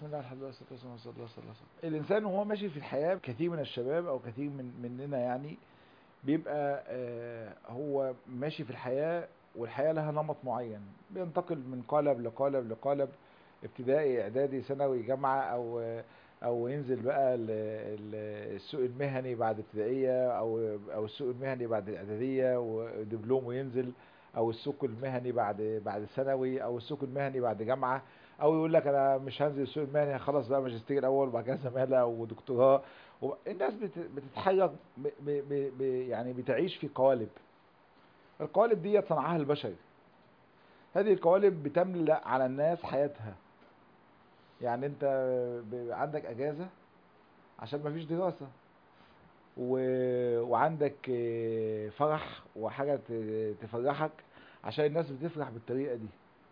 الله الحمد لله والصلاه والسلام على رسول الله صلى الله عليه وسلم الانسان وهو ماشي في الحياه كثير من الشباب او كثير من مننا يعني بيبقى آه، هو ماشي في الحياه والحياه لها نمط معين بينتقل من قالب لقالب لقالب ابتدائي اعدادي ثانوي جامعه او او ينزل بقى ل- ل- السوق المهني بعد ابتدائيه او او السوق المهني بعد الاعداديه ودبلوم وينزل او السوق المهني بعد بعد ثانوي او السوق المهني بعد جامعه او يقول لك انا مش هنزل السوق المهني هخلص بقى ماجستير الاول وبعد كده زماله ودكتوراه و- الناس بت- بتتحرك ب- ب- ب- ب- يعني بتعيش في قوالب القوالب دي صنعها البشر هذه القوالب بتملأ على الناس حياتها يعني انت ب- عندك اجازه عشان مفيش دراسه و... وعندك آه، فرح وحاجه ت- تفرحك عشان الناس بتفرح بالطريقه دي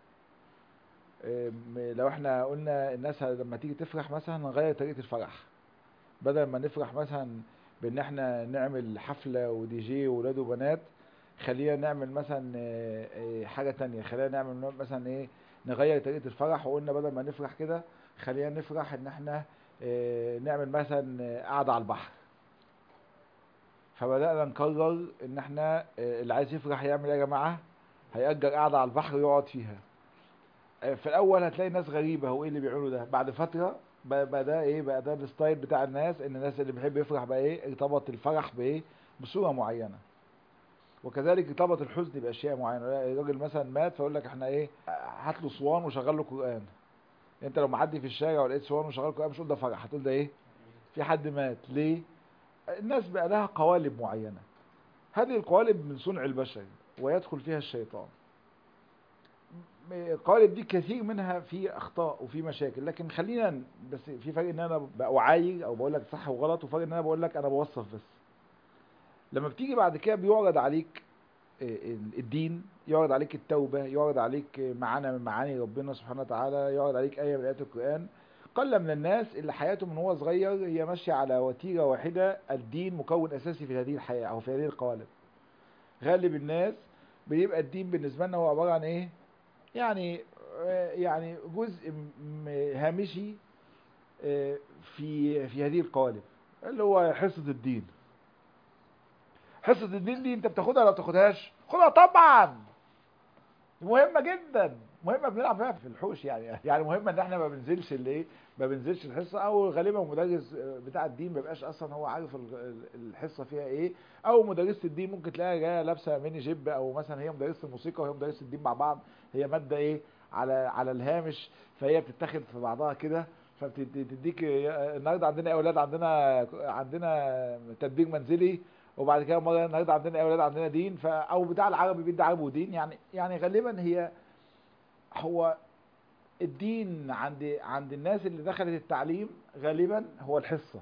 آم، لو احنا قلنا الناس لما تيجي تفرح مثلا نغير طريقه الفرح بدل ما نفرح مثلا بان احنا نعمل حفله ودي جي وولاد وبنات خلينا نعمل مثلا آه، آه، حاجه تانية خلينا نعمل مثلا ايه نغير طريقه الفرح وقلنا بدل ما نفرح كده خلينا نفرح ان احنا آه، نعمل مثلا آه، قعده على البحر فبدأنا نقرر ان احنا آه، اللي عايز يفرح يعمل ايه يا جماعه هيأجر قعده على البحر ويقعد فيها آه، في الاول هتلاقي ناس غريبه هو ايه اللي بيعملوا ده بعد فتره بقى بقى ده ايه بقى ده الستايل بتاع الناس ان الناس اللي بيحب يفرح بقى ايه ارتبط الفرح بايه بصوره معينه وكذلك ارتبط الحزن باشياء معينه الراجل مثلا مات فيقول لك احنا ايه هات له صوان وشغل له قران انت لو معدي في الشارع ولقيت صوان وشغال قران مش تقول ده فرح هتقول ده ايه في حد مات ليه الناس بقى لها قوالب معينه هذه القوالب من صنع البشر ويدخل فيها الشيطان م- القوالب دي كثير منها في اخطاء وفي مشاكل لكن خلينا ن- بس في فرق ان انا بعاير او بقول لك صح وغلط وفرق ان انا بقول لك انا بوصف بس لما بتيجي بعد كده بيعرض عليك آه، الدين يعرض عليك التوبة يعرض عليك معانا من معاني ربنا سبحانه وتعالى يعرض عليك آية من آيات القرآن قل من الناس اللي حياته من هو صغير هي ماشية على وتيرة واحدة الدين مكون أساسي في هذه الحياة أو في هذه القوالب غالب الناس بيبقى الدين بالنسبة لنا هو عبارة عن إيه؟ يعني آه، يعني جزء م- م- هامشي آه، في في هذه القوالب اللي هو حصة الدين حصة الدين دي انت بتاخدها ولا بتاخدهاش؟ خدها طبعا مهمة جدا مهمة بنلعب فيها في الحوش يعني يعني مهمة ان احنا ما بننزلش الايه ما بننزلش الحصة او غالبا مدرس بتاع الدين ما بيبقاش اصلا هو عارف ال- الحصة فيها ايه او مدرسة الدين ممكن تلاقيها جاية لابسة ميني جيب او مثلا هي مدرسة الموسيقى وهي مدرسة الدين مع بعض هي مادة ايه على على الهامش فهي بتتاخد في بعضها كده فبتديك النهارده عندنا يا اولاد عندنا عندنا تدبير منزلي وبعد كده مره النهارده عندنا يا اولاد عندنا دين ف او بتاع العربي بيدي عربي ودين يعني يعني غالبا هي هو الدين عند عند الناس اللي دخلت التعليم غالبا هو الحصه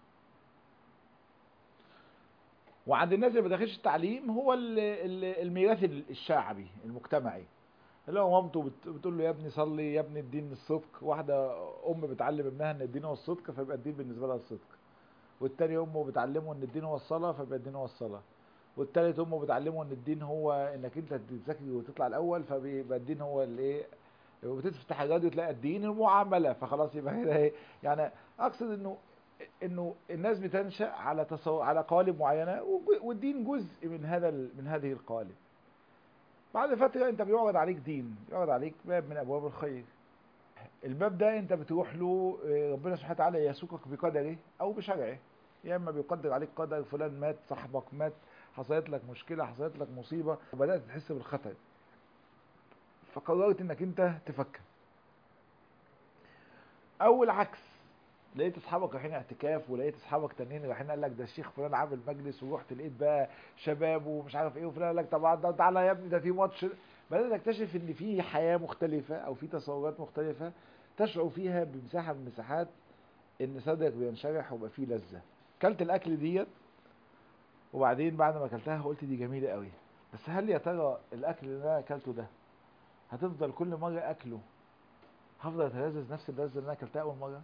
وعند الناس اللي ما دخلتش التعليم هو ال- ال- الميراث الشعبي المجتمعي اللي هو مامته بت- بتقول له يا ابني صلي يا ابني الدين الصدق واحده ام بتعلم ابنها ان الدين هو الصدق فيبقى الدين بالنسبه لها الصدق والتاني امه بتعلمه ان الدين هو الصلاه فيبقى الدين هو الصلاه والتالت امه بتعلمه ان الدين هو انك انت تذاكر وتطلع الاول فبيبقى الدين هو الايه وتفتح الراديو تلاقي الدين المعامله فخلاص يبقى كده ايه يعني اقصد انه انه الناس بتنشا على تصور على قوالب معينه وج- والدين جزء من هذا ال- من هذه القوالب بعد فتره انت بيعرض عليك دين يعرض عليك باب من ابواب الخير الباب ده انت بتروح له آه، ربنا سبحانه وتعالى يسوقك بقدره او بشرعه يا اما بيقدر عليك قدر فلان مات صاحبك مات حصلت لك مشكله حصلت لك مصيبه وبدات تحس بالخطر فقررت انك انت تفكر او العكس لقيت اصحابك رايحين اعتكاف ولقيت اصحابك تانيين رايحين قال لك ده الشيخ فلان عامل مجلس ورحت لقيت بقى شباب ومش عارف ايه وفلان قال لك طب ده تعالى يا ابني ده في ماتش بدات تكتشف ان في حياه مختلفه او في تصورات مختلفه تشعر فيها بمساحه من المساحات ان صدرك بينشرح ويبقى فيه لذه كلت الاكل ديت وبعدين بعد ما اكلتها قلت دي جميله قوي بس هل يا ترى الاكل اللي انا اكلته ده هتفضل كل مره اكله هفضل اتلذذ نفس اللذه اللي انا اكلتها اول مره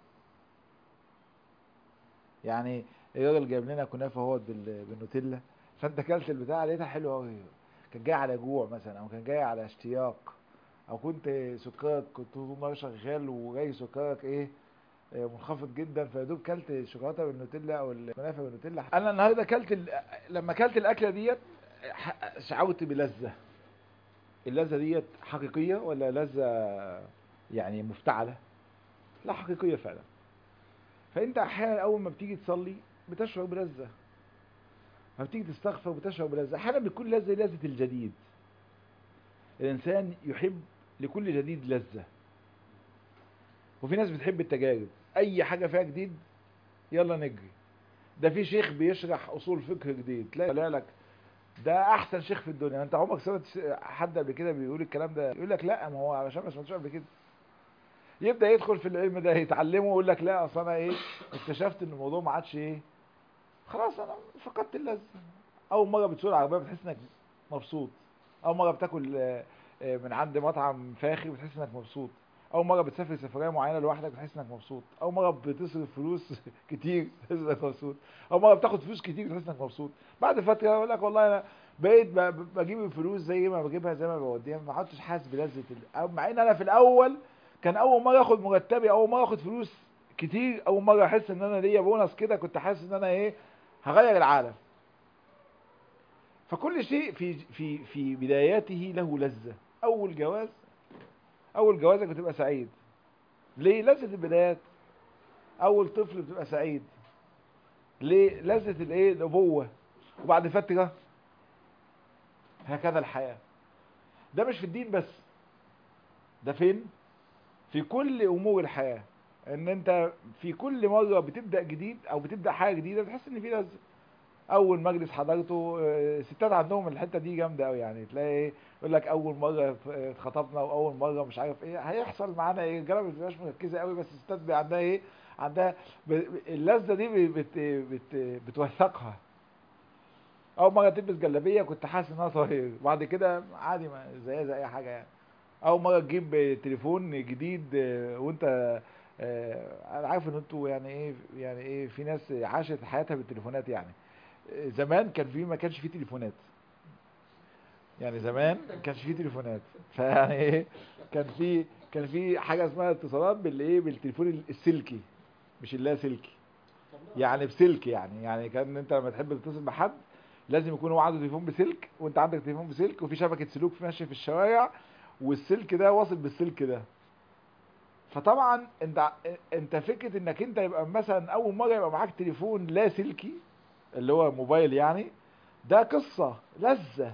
يعني الراجل جايب لنا كنافه اهوت بال- بالنوتيلا فانت اكلت البتاع لقيتها حلوه قوي كان جاي على جوع مثلا او كان جاي على اشتياق او كنت سكرك كنت طول النهار شغال وجاي سكرك ايه آه، منخفض جدا فيدوب كلت الشوكولاته بالنوتيلا او الكنافه بالنوتيلا انا النهارده كلت ال... لما كلت الاكله ديت ح- شعرت بلذه اللذه ديت حقيقيه ولا لذه يعني مفتعله لا حقيقيه فعلا فانت احيانا اول ما بتيجي تصلي بتشعر بلذه لما بتيجي تستغفر بتشعر بلذه احيانا بتكون لذه لذه الجديد الانسان يحب لكل جديد لذه وفي ناس بتحب التجارب اي حاجه فيها جديد يلا نجري ده في شيخ بيشرح اصول فقه جديد تلاقي طالع لك ده احسن شيخ في الدنيا انت عمرك سمعت ش- حد قبل كده بيقول الكلام ده يقول لك لا ما هو علشان ما سمعتوش قبل كده يبدا يدخل في العلم ده يتعلمه ويقول لك لا اصل انا ايه اكتشفت ان الموضوع ما عادش ايه خلاص انا فقدت اللذه اول مره بتسوق العربيه بتحس انك مبسوط اول مره بتاكل آه، آه، من عند مطعم فاخر بتحس انك مبسوط اول مره بتسافر سفريه معينه لوحدك بتحس انك مبسوط اول مره بتصرف فلوس كتير بتحس انك مبسوط اول مره بتاخد فلوس كتير بتحس انك مبسوط بعد فتره يقول لك والله انا بقيت ب- ب- بجيب الفلوس زي ما بجيبها زي ما بوديها ما عدتش حاسس بلذه ال- أو- مع ان انا في الاول كان اول مره اخد مرتبي اول مره اخد فلوس كتير اول مره احس ان انا ليا بونص كده كنت حاسس ان انا ايه هغير العالم فكل شيء في في في بداياته له لذه اول جواز اول جوازك بتبقى سعيد ليه لذة البدايات اول طفل بتبقى سعيد ليه لذة الايه الابوة وبعد فترة هكذا الحياة ده مش في الدين بس ده فين في كل امور الحياة ان انت في كل مرة بتبدأ جديد او بتبدأ حاجة جديدة بتحس ان في لذة اول مجلس حضرته آه، الستات عندهم الحته دي جامده قوي يعني تلاقي ايه يقول لك اول مره ف- اتخطبنا واول مره مش عارف ايه هيحصل معانا ايه الرجاله ما بتبقاش مركزه قوي بس الستات بيبقى عندها ايه عندها ب- ب- اللذه دي بت بت بتوثقها اول مره تلبس جلابيه كنت حاسس انها صغير بعد كده عادي ما زي زي اي حاجه يعني اول مره تجيب تليفون جديد آه، وانت آه، انا عارف ان انتوا يعني ايه يعني ايه في ناس عاشت حياتها بالتليفونات يعني زمان كان في ما كانش في تليفونات يعني زمان ما كانش في تليفونات فيعني ايه كان في كان في حاجه اسمها اتصالات بالايه بالتليفون السلكي مش اللاسلكي يعني بسلك يعني يعني كان انت لما تحب تتصل بحد لازم يكون هو عنده تليفون بسلك وانت عندك تليفون بسلك وفي شبكه سلوك ماشيه في الشوارع والسلك ده واصل بالسلك ده فطبعا انت انت فكره انك انت يبقى مثلا اول مره يبقى معاك تليفون لاسلكي اللي هو موبايل يعني ده قصة لذة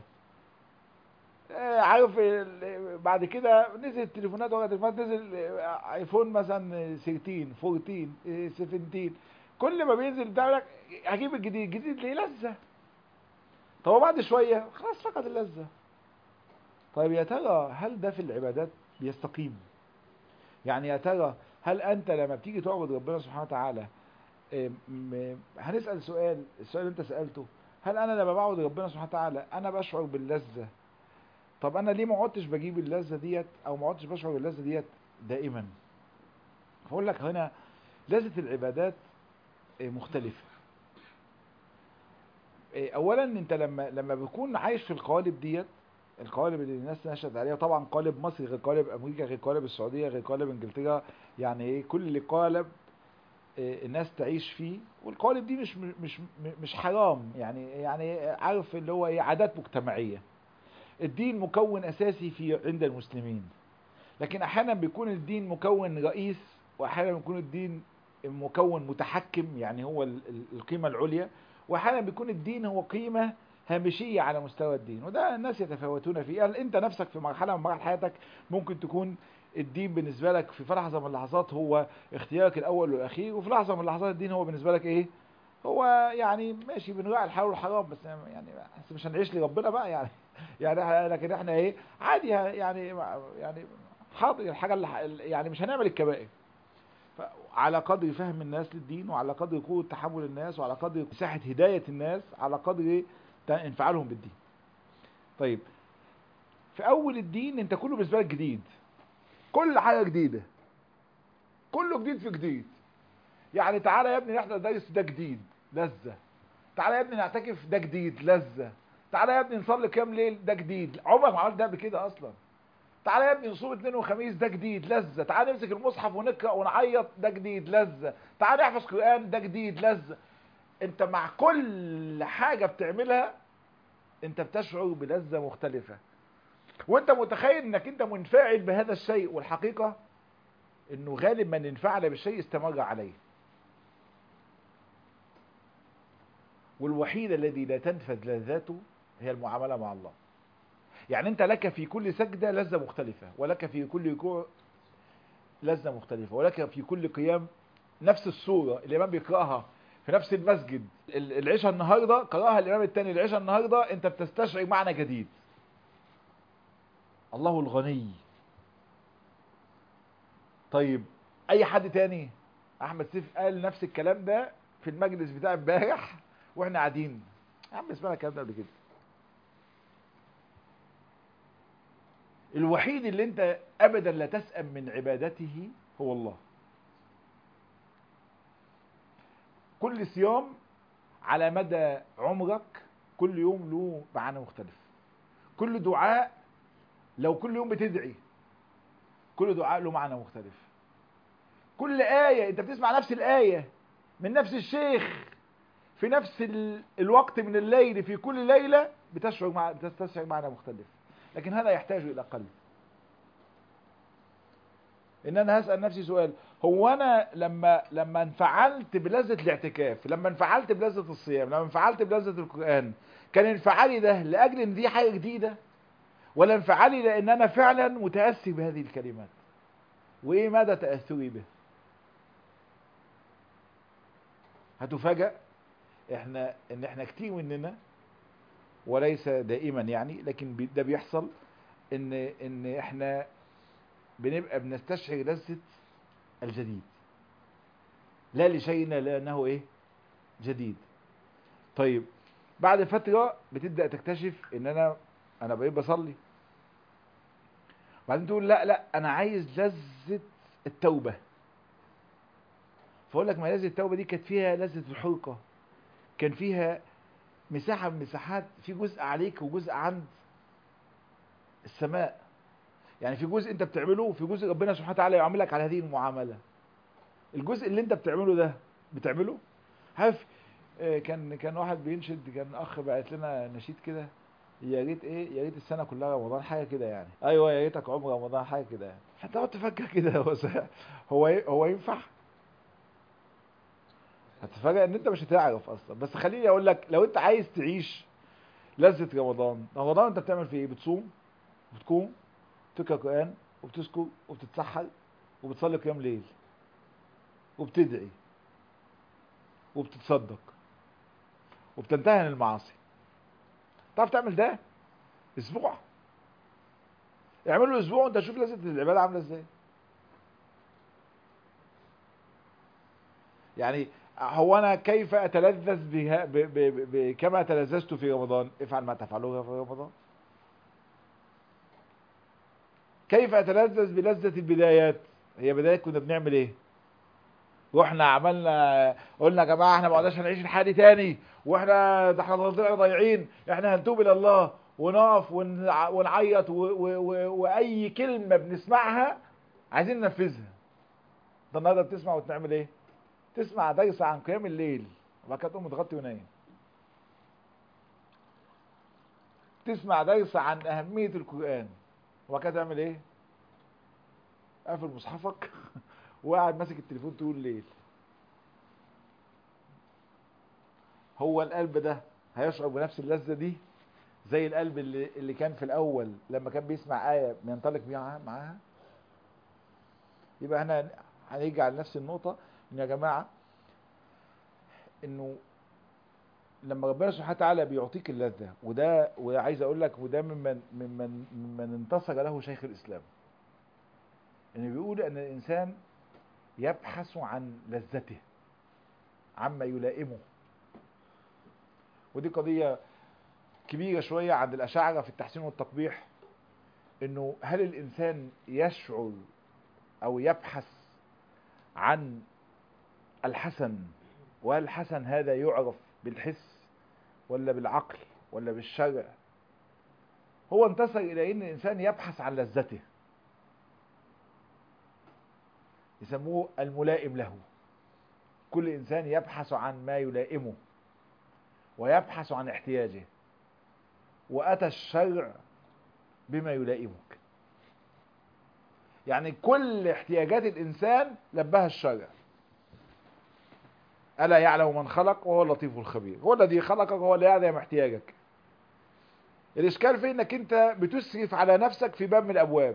آه، عارف ال- بعد كده نزل التليفونات ورا التليفونات نزل آه، ايفون مثلا 13 14 آه، 17 كل ما بينزل ده يقول لك هجيب الجديد الجديد ليه لذة طب وبعد شوية خلاص فقد اللذة طيب يا ترى هل ده في العبادات بيستقيم يعني يا ترى هل انت لما بتيجي تعبد ربنا سبحانه وتعالى إيه، م- هنسأل سؤال السؤال اللي انت سألته هل انا لما بعبد ربنا سبحانه وتعالى انا بشعر باللذة طب انا ليه ما عدتش بجيب اللذة ديت او ما عدتش بشعر باللذة ديت دائما هقول لك هنا لذة العبادات إيه، مختلفة إيه، اولا انت لما لما بتكون عايش في القوالب ديت القوالب اللي الناس نشأت عليها طبعا قالب مصر غير قالب امريكا غير قالب السعوديه غير قالب انجلترا يعني ايه كل قالب آه، الناس تعيش فيه والقوالب دي مش مش مش حرام يعني يعني عارف اللي هو ايه عادات مجتمعيه الدين مكون اساسي في عند المسلمين لكن احيانا بيكون الدين مكون رئيس واحيانا بيكون الدين مكون متحكم يعني هو ال- ال- القيمه العليا واحيانا بيكون الدين هو قيمه هامشيه على مستوى الدين وده الناس يتفاوتون فيه يعني انت نفسك في مرحله من مراحل حياتك ممكن تكون الدين بالنسبه لك في لحظه من اللحظات هو اختيارك الاول والاخير وفي لحظه من اللحظات الدين هو بالنسبه لك ايه هو يعني ماشي بنراعي الحلال والحرام بس يعني بس مش هنعيش لربنا بقى يعني يعني إحنا- لكن احنا ايه عادي يعني يعني حاضر الحاجه اللي يعني مش هنعمل الكبائر على قدر فهم الناس للدين وعلى قدر قوة تحمل الناس وعلى قدر مساحة هداية الناس على قدر انفعالهم بالدين طيب في أول الدين أنت كله بالنسبة لك جديد كل حاجة جديدة كله جديد في جديد يعني تعالى يا ابني نحضر درس ده جديد لذة تعالى يا ابني نعتكف ده جديد لذة تعالى يا ابني نصلي كام ليل ده جديد عمرك ما عملت ده قبل كده اصلا تعالى يا ابني نصوم اثنين وخميس ده جديد لذة تعالى نمسك المصحف ونقرأ ونعيط ده جديد لذة تعالى نحفظ قرآن ده جديد لذة انت مع كل حاجة بتعملها انت بتشعر بلذة مختلفة وانت متخيل انك انت منفعل بهذا الشيء والحقيقة انه غالب من انفعل بالشيء استمر عليه والوحيد الذي لا تنفذ لذاته هي المعاملة مع الله يعني انت لك في كل سجدة لذة مختلفة ولك في كل ركوع لذة مختلفة ولك في كل قيام نفس السورة الإمام بيقرأها في نفس المسجد العشاء النهاردة قرأها الإمام الثاني العشاء النهاردة انت بتستشعر معنى جديد الله الغني طيب اي حد تاني احمد سيف قال نفس الكلام ده في المجلس بتاع امبارح واحنا قاعدين يا عم سمعنا الكلام ده قبل كده الوحيد اللي انت ابدا لا تسأم من عبادته هو الله كل صيام على مدى عمرك كل يوم له معنى مختلف كل دعاء لو كل يوم بتدعي كل دعاء له معنى مختلف كل آية انت بتسمع نفس الآية من نفس الشيخ في نفس ال... الوقت من الليل في كل ليلة بتشعر مع... بتستشعر معنى مختلف لكن هذا يحتاج إلى قلب ان انا هسأل نفسي سؤال هو انا لما لما انفعلت بلذة الاعتكاف لما انفعلت بلذة الصيام لما انفعلت بلذة القرآن كان انفعالي ده لأجل ان دي حاجة جديدة ولا انفعالي لان انا فعلا متأثر بهذه الكلمات وايه مدى تأثري به هتفاجأ احنا ان احنا كتير مننا وليس دائما يعني لكن ده بيحصل ان ان احنا بنبقى بنستشعر لذة الجديد لا لشيء لانه ايه جديد طيب بعد فترة بتبدأ تكتشف ان انا انا بقيت بصلي بعدين تقول لا لا انا عايز لذة التوبة فاقول لك ما لذة التوبة دي كانت فيها لذة الحرقة كان فيها مساحة من مساحات في جزء عليك وجزء عند السماء يعني في جزء انت بتعمله وفي جزء ربنا سبحانه وتعالى يعاملك على هذه المعاملة الجزء اللي انت بتعمله ده بتعمله عارف كان كان واحد بينشد كان اخ بعت لنا نشيد كده يا ريت ايه يا ريت السنه كلها رمضان حاجه كده يعني ايوه يا ريتك عمر رمضان حاجه كده يعني هتقعد تفكر كده هو هو هو ينفع هتفاجئ ان انت مش هتعرف اصلا بس خليني اقول لك لو انت عايز تعيش لذة رمضان رمضان انت بتعمل فيه ايه بتصوم بتقوم تقرا قران وبتذكر وبتتسحر وبتصلي قيام ليل وبتدعي وبتتصدق وبتنتهي عن المعاصي تعرف تعمل ده اسبوع اعمل له اسبوع وانت شوف لذة العباده عامله ازاي يعني هو انا كيف اتلذذ بها ب ب ب كما تلذذت في رمضان افعل ما تفعله في رمضان كيف اتلذذ بلذة البدايات هي بدايات كنا بنعمل ايه واحنا عملنا قلنا يا جماعه احنا ما قعدناش هنعيش الحياه دي تاني واحنا ده احنا ضايعين احنا هنتوب الى الله ونقف ونعيط واي كلمه بنسمعها عايزين ننفذها ده النهارده بتسمع وتعمل ايه تسمع درس عن قيام الليل وبعد كده تقوم متغطي ونايم تسمع درس عن اهميه القران وبعد كده تعمل ايه قافل مصحفك وقاعد ماسك التليفون طول الليل هو القلب ده هيشعر بنفس اللذة دي زي القلب اللي, اللي كان في الأول لما كان بيسمع آية بينطلق بيها معاها يبقى هنا هنيجي على نفس النقطة إن يا جماعة إنه لما ربنا سبحانه وتعالى بيعطيك اللذة وده وعايز أقول لك وده ممن ممن ممن انتصر له شيخ الإسلام إنه بيقول أن الإنسان يبحث عن لذته عما يلائمه ودي قضية كبيرة شوية عند الأشاعرة في التحسين والتقبيح انه هل الانسان يشعر او يبحث عن الحسن وهل الحسن هذا يعرف بالحس ولا بالعقل ولا بالشرع هو انتصر الى ان الانسان يبحث عن لذته يسموه الملائم له كل انسان يبحث عن ما يلائمه ويبحث عن احتياجه واتى الشرع بما يلائمك يعني كل احتياجات الانسان لبها الشرع الا يعلم من خلق وهو اللطيف الخبير هو الذي خلقك هو اللي يعلم احتياجك الاشكال في انك انت بتسرف على نفسك في باب من الابواب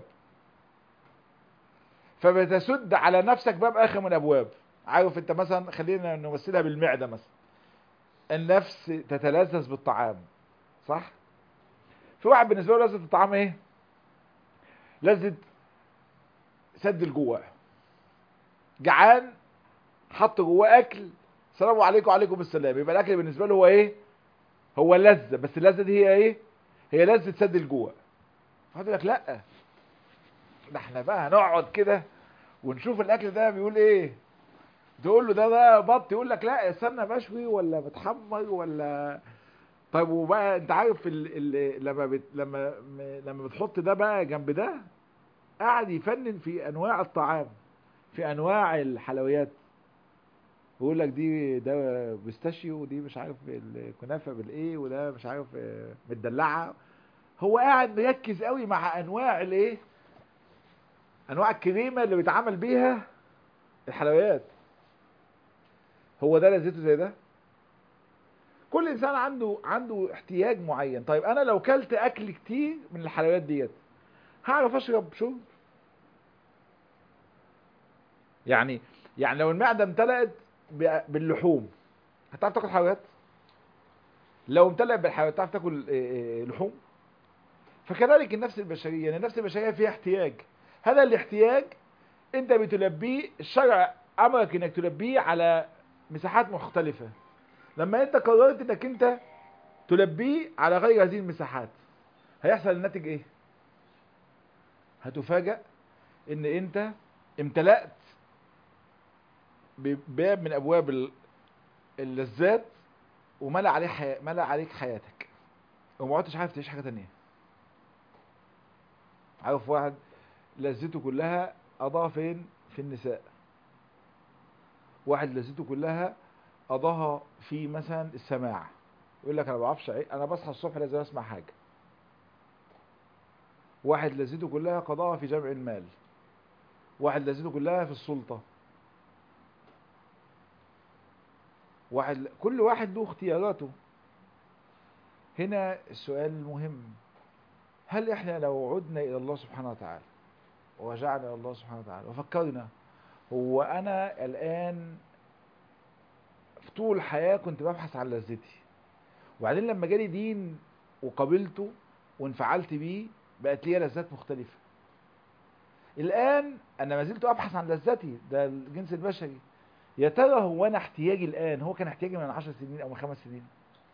فبتسد على نفسك باب اخر من الابواب عارف انت مثلا خلينا نمثلها بالمعده مثلا النفس تتلذذ بالطعام صح في واحد بالنسبه له لذة الطعام ايه لذة سد الجوع جعان حط جواه اكل السلام عليكم وعليكم السلام يبقى الاكل بالنسبه له هو ايه هو لذة بس اللذة دي هي ايه هي لذة سد الجوع فقال لك لا ده احنا بقى هنقعد كده ونشوف الاكل ده بيقول ايه تقول له ده ده بط يقول لك لا استنى بشوي ولا بتحمر ولا طيب وبقى انت عارف ال... ال... لما بت... لما لما بتحط ده بقى جنب ده قاعد يفنن في انواع الطعام في انواع الحلويات ويقول لك دي ده بيستاشيو ودي مش عارف الكنافه بالايه وده مش عارف متدلعه هو قاعد مركز قوي مع انواع الايه انواع الكريمه اللي بيتعمل بيها الحلويات هو ده لذته زي ده كل انسان عنده عنده احتياج معين طيب انا لو كلت اكل كتير من الحلويات ديت هعرف اشرب شرب يعني يعني لو المعده امتلأت باللحوم هتعرف تاكل حلويات لو امتلأت بالحلويات تعرف تاكل لحوم فكذلك النفس البشريه يعني النفس البشريه فيها احتياج هذا الاحتياج انت بتلبيه الشرع امرك انك تلبيه على مساحات مختلفة لما انت قررت انك انت تلبيه على غير هذه المساحات هيحصل الناتج ايه هتفاجأ ان انت امتلأت بباب من ابواب اللذات وملأ عليك حي... ملأ عليك حياتك وما عدتش عارف تعيش حاجة تانية عارف واحد لذته كلها قضاها فين في النساء واحد لذته كلها قضاها في مثلا السماع يقول لك انا ما بعرفش انا بصحى الصبح لازم اسمع حاجه واحد لذته كلها قضاها في جمع المال واحد لذته كلها في السلطه واحد كل واحد له اختياراته هنا السؤال المهم هل احنا لو عدنا الى الله سبحانه وتعالى ورجعنا الى الله سبحانه وتعالى وفكرنا هو انا الان في طول الحياة كنت ببحث عن لذتي وبعدين لما جالي دين وقابلته وانفعلت بيه بقت لي لذات مختلفة الان انا ما زلت ابحث عن لذتي ده الجنس البشري يا ترى هو انا احتياجي الان هو كان احتياجي من عشر سنين او من خمس سنين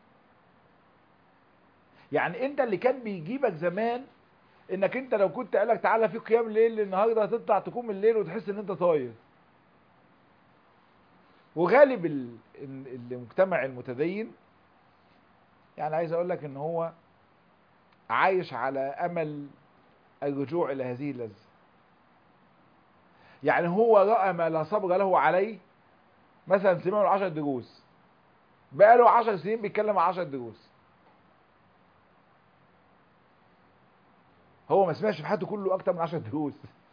يعني انت اللي كان بيجيبك زمان انك انت لو كنت قالك تعالى في قيام الليل النهارده هتطلع تقوم الليل وتحس ان انت طاير وغالب المجتمع المتدين يعني عايز اقول لك ان هو عايش على امل الرجوع الى هذه اللذة يعني هو رأى ما لا صبر له عليه مثلا سمع له 10 دروس بقى له 10 سنين بيتكلم عن 10 دروس هو ما سمعش في حياته كله اكتر من 10 دروس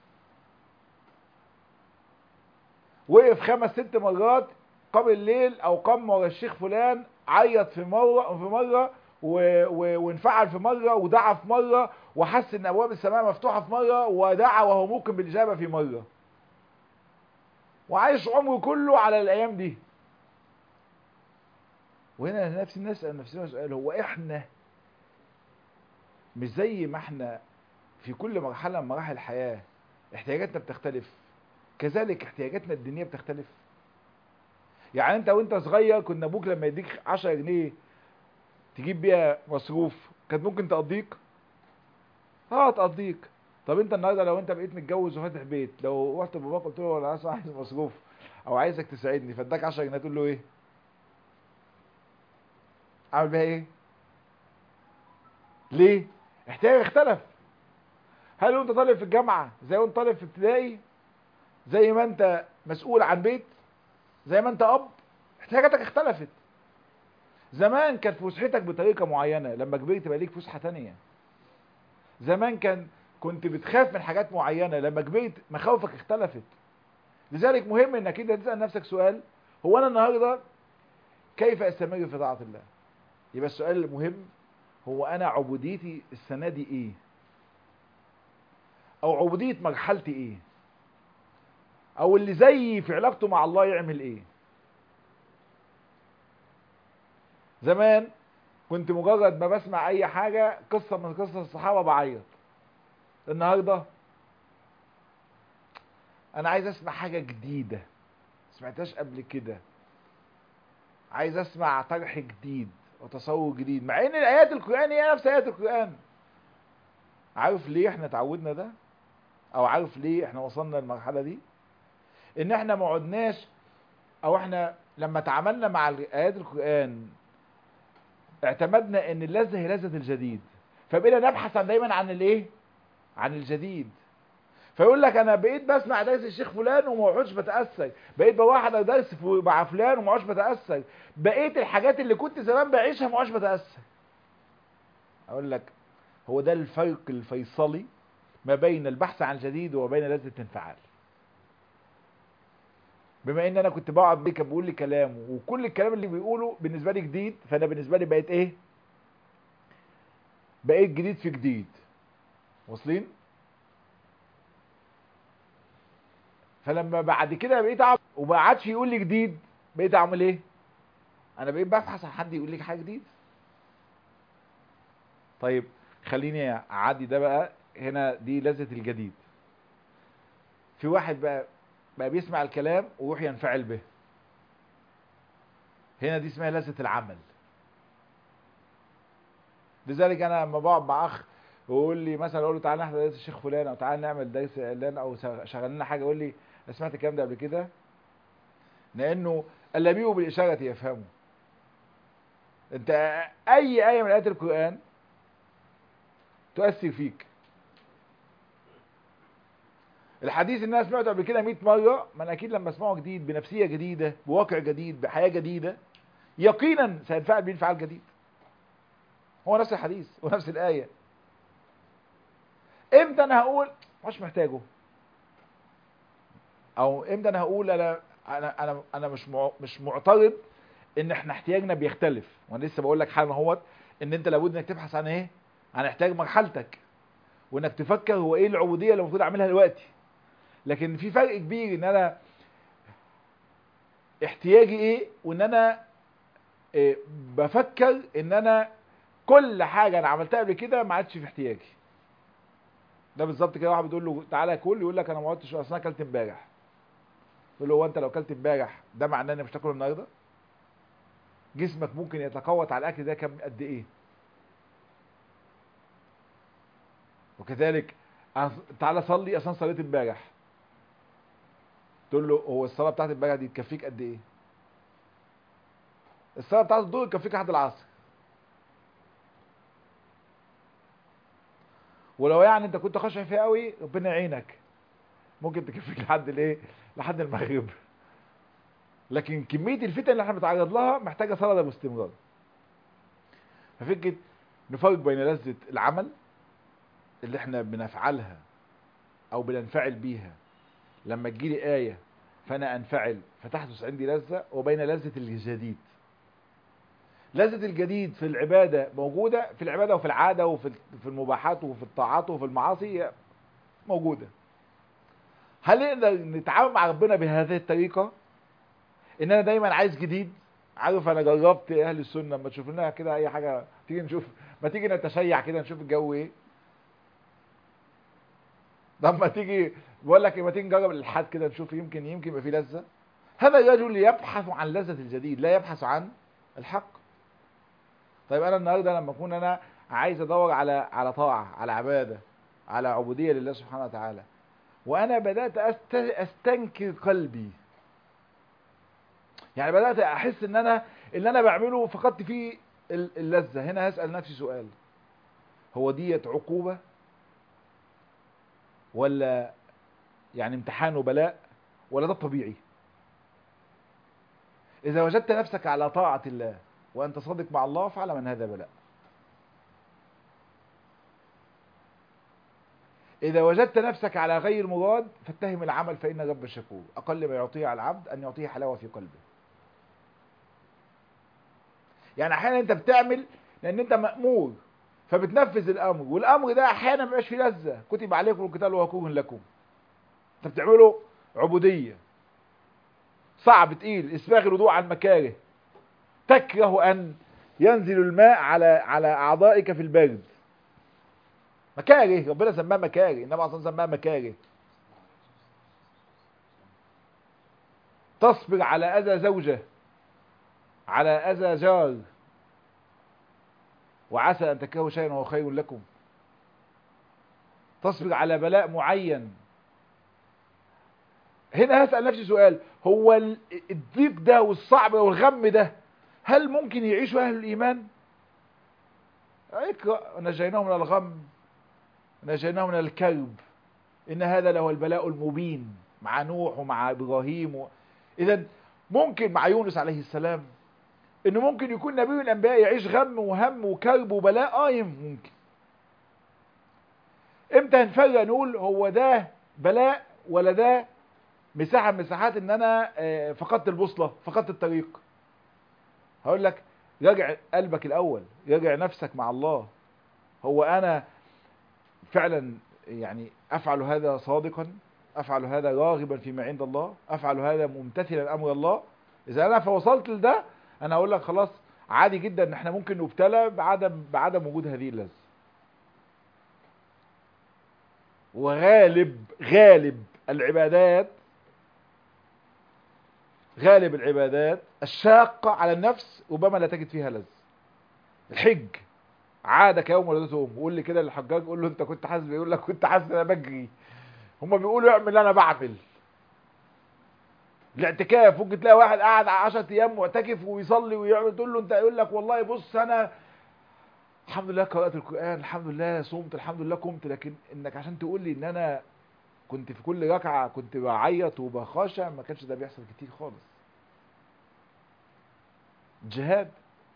وقف خمس ست مرات قام الليل او قام ورا الشيخ فلان عيط في مره في مره و... و... وانفعل في مره ودعا في مره وحس ان ابواب السماء مفتوحه في مره ودعا وهو ممكن بالاجابه في مره وعايش عمره كله على الايام دي وهنا نفس نسال نفسنا سؤال هو احنا مش زي ما احنا في كل مرحله من مراحل الحياه احتياجاتنا بتختلف كذلك احتياجاتنا الدينيه بتختلف يعني انت وانت صغير كنا ابوك لما يديك 10 جنيه تجيب بيها مصروف كانت ممكن تقضيك اه تقضيك طب انت النهارده لو انت بقيت متجوز وفاتح بيت لو رحت لباباك قلت له انا عايز عايز مصروف او عايزك تساعدني فاداك 10 جنيه تقول له ايه اعمل بيها ايه ليه احتياج اختلف هل وانت طالب في الجامعه زي وانت طالب في ابتدائي زي ما انت مسؤول عن بيت زي ما انت اب احتياجاتك اختلفت زمان كانت فسحتك بطريقه معينه لما كبرت بقى ليك فسحه تانية زمان كان كنت بتخاف من حاجات معينه لما كبرت مخاوفك اختلفت لذلك مهم انك انت تسال نفسك سؤال هو انا النهارده كيف استمر في طاعه الله يبقى السؤال المهم هو انا عبوديتي السنه دي ايه او عبوديه مرحلتي ايه او اللي زيي في علاقته مع الله يعمل ايه زمان كنت مجرد ما بسمع اي حاجة قصة من قصص الصحابة بعيط النهاردة انا عايز اسمع حاجة جديدة سمعتهاش قبل كده عايز اسمع طرح جديد وتصور جديد مع ان الايات القرآن هي نفس ايات القرآن عارف ليه احنا اتعودنا ده او عارف ليه احنا وصلنا للمرحلة دي ان احنا ما عدناش او احنا لما تعاملنا مع ايات القرآن اعتمدنا ان اللذة هي لذة الجديد فبقينا نبحث عن دايما عن الايه عن الجديد فيقول لك انا بقيت بسمع درس الشيخ فلان وما اقعدش بتاثر بقيت بروح على درس مع فلان وما اقعدش بتاثر بقيت الحاجات اللي كنت زمان بعيشها ما اقعدش بتاثر اقول لك هو ده الفرق الفيصلي ما بين البحث عن الجديد وما بين لذة الانفعال بما ان انا كنت بقعد بيه كان بيقول لي كلام وكل الكلام اللي بيقوله بالنسبه لي جديد فانا بالنسبه لي بقيت ايه بقيت جديد في جديد واصلين فلما بعد كده بقيت اعمل وما عادش يقول لي جديد بقيت اعمل ايه انا بقيت ببحث عن حد يقول لي حاجه جديد طيب خليني اعدي ده بقى هنا دي لذة الجديد في واحد بقى بقى بيسمع الكلام ويروح ينفعل به هنا دي اسمها لذة العمل لذلك انا لما بقعد مع اخ ويقول لي مثلا اقول له تعالى نحضر درس الشيخ فلان او تعالى نعمل درس اعلان او شغل لنا حاجه يقول لي انا سمعت الكلام ده قبل كده لانه اللبيب بالاشاره يفهمه انت اي ايه من ايات القران تؤثر فيك الحديث اللي انا سمعته قبل كده 100 مره ما انا اكيد لما اسمعه جديد بنفسيه جديده بواقع جديد بحياه جديده يقينا سينفعل بيه انفعال جديد هو نفس الحديث ونفس الايه امتى انا هقول مش محتاجه او امتى انا هقول انا انا انا انا مش مش معترض ان احنا احتياجنا بيختلف وانا لسه بقول لك حالا اهوت ان انت لابد انك تبحث عن ايه عن احتياج مرحلتك وانك تفكر هو ايه العبوديه اللي المفروض اعملها دلوقتي لكن في فرق كبير ان انا احتياجي ايه وان انا إيه بفكر ان انا كل حاجه انا عملتها قبل كده ما عادش في احتياجي ده بالظبط كده واحد بتقول له تعالى كل يقول لك انا ما عدتش اصل انا اكلت امبارح تقول له هو انت لو اكلت امبارح ده معناه ان مش تاكل النهارده جسمك ممكن يتقوت على الاكل ده كم قد ايه وكذلك تعالى صلي اصلا صليت امبارح تقول له هو الصلاه بتاعت امبارح دي تكفيك قد ايه الصلاه بتاعت الظهر تكفيك لحد العصر ولو يعني انت كنت خاشع فيها قوي ربنا يعينك ممكن تكفيك لحد الايه لحد المغرب لكن كميه الفتن اللي احنا بنتعرض لها محتاجه صلاه باستمرار ففكره نفرق بين لذه العمل اللي احنا بنفعلها او بننفعل بيها لما تجيلي آية فأنا أنفعل فتحدث عندي لذة وبين لذة الجديد لذة الجديد في العبادة موجودة في العبادة وفي العادة وفي في المباحات وفي الطاعات وفي المعاصي موجودة هل نقدر نتعامل مع ربنا بهذه الطريقة ان انا دايما عايز جديد عارف انا جربت اهل السنة لما تشوف لنا كده اي حاجة تيجي نشوف ما تيجي نتشيع كده نشوف الجو ايه لما تيجي بقول لك ما تيجي نجرب الالحاد كده نشوف يمكن يمكن يبقى فيه لذه هذا الرجل يبحث عن لذة الجديد لا يبحث عن الحق طيب انا النهارده لما اكون انا عايز ادور على على طاعه على عباده على عبوديه لله سبحانه وتعالى وانا بدات أست... استنكر قلبي يعني بدات احس ان انا اللي انا بعمله فقدت فيه اللذه هنا هسال نفسي سؤال هو ديت عقوبه ولا يعني امتحان وبلاء ولا ده الطبيعي إذا وجدت نفسك على طاعة الله وأنت صادق مع الله فاعلم أن هذا بلاء إذا وجدت نفسك على غير مراد فاتهم العمل فإن رب شكور أقل ما يعطيه على العبد أن يعطيه حلاوة في قلبه يعني أحيانا أنت بتعمل لأن أنت مأمور فبتنفذ الأمر والأمر ده أحيانا ما بيبقاش فيه لذة كتب عليكم القتال وهو كره لكم أنت بتعمله عبودية صعب تقيل اسباغ الوضوء على المكاره تكره أن ينزل الماء على على أعضائك في البرد مكاره ربنا سماه مكاره النبي عليه الصلاه سماه مكاره تصبر على اذى زوجه على اذى جار وعسى ان تكرهوا شيئا وهو خير لكم تصبر على بلاء معين هنا هسأل نفسي سؤال هو الضيق ده والصعب والغم ده هل ممكن يعيشوا اهل الايمان اقرأ نجيناهم من الغم نجيناه من الكرب إن هذا له البلاء المبين مع نوح ومع إبراهيم و... إذا ممكن مع يونس عليه السلام إنه ممكن يكون نبي من الأنبياء يعيش غم وهم وكرب وبلاء آه ممكن إمتى هنفرق نقول هو ده بلاء ولا ده مساحة من مساحات إن أنا فقدت البوصلة فقدت الطريق هقول لك راجع قلبك الأول راجع نفسك مع الله هو أنا فعلا يعني افعل هذا صادقا افعل هذا راغبا فيما عند الله افعل هذا ممتثلا امر الله اذا انا فوصلت لده انا اقول لك خلاص عادي جدا ان احنا ممكن نبتلى بعدم بعدم وجود هذه اللذه وغالب غالب العبادات غالب العبادات الشاقة على النفس ربما لا تجد فيها لذة الحج عادك يوم ولدته امه قول لي كده للحجاج قول له انت كنت حاسس بيقول لك كنت حاسس انا بجري هم بيقولوا اعمل انا بعمل الاعتكاف ممكن تلاقي واحد قاعد 10 ايام معتكف ويصلي ويعمل تقول له انت يقول لك والله بص انا الحمد لله قرات القران الحمد لله صمت الحمد لله قمت لكن انك عشان تقول لي ان انا كنت في كل ركعه كنت بعيط وبخاشع ما كانش ده بيحصل كتير خالص جهاد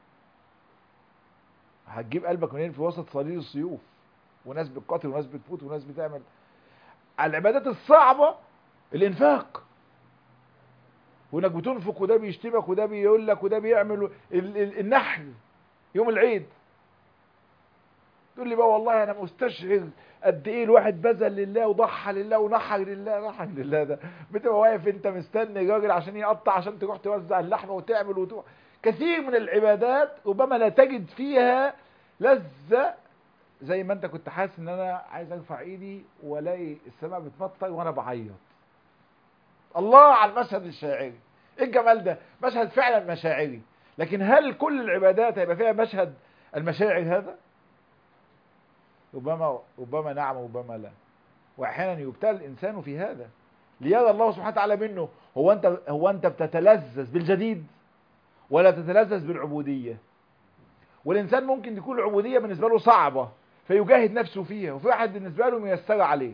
هتجيب قلبك منين في وسط صليل السيوف وناس بتقاتل وناس بتفوت وناس بتعمل العبادات الصعبة الانفاق وانك بتنفق وده بيشتمك وده بيقول لك وده بيعمل ال ال النحل يوم العيد تقول لي بقى والله انا مستشعر قد ايه الواحد بذل لله وضحى لله ونحر لله نحر لله ده بتبقى واقف انت مستني راجل عشان يقطع عشان تروح توزع اللحمه وتعمل وتروح كثير من العبادات ربما لا تجد فيها لذة زي ما انت كنت حاسس ان انا عايز ارفع ايدي والاقي السماء بتمطر وانا بعيط الله على المشهد الشاعري ايه الجمال ده مشهد فعلا مشاعري لكن هل كل العبادات هيبقى فيها مشهد المشاعر هذا ربما ربما نعم وربما لا واحيانا يبتلى الانسان في هذا ليرى الله سبحانه وتعالى منه هو انت هو انت بتتلذذ بالجديد ولا تتلذذ بالعبودية والإنسان ممكن تكون العبودية بالنسبة له صعبة فيجاهد نفسه فيها وفي واحد بالنسبة له ميسرة عليه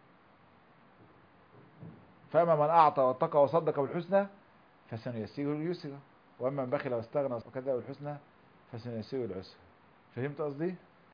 فأما من أعطى واتقى وصدق بالحسنى فسنيسره اليسرى وأما من بخل واستغنى وكذب بالحسنى فسنيسره العسرى فهمت قصدي؟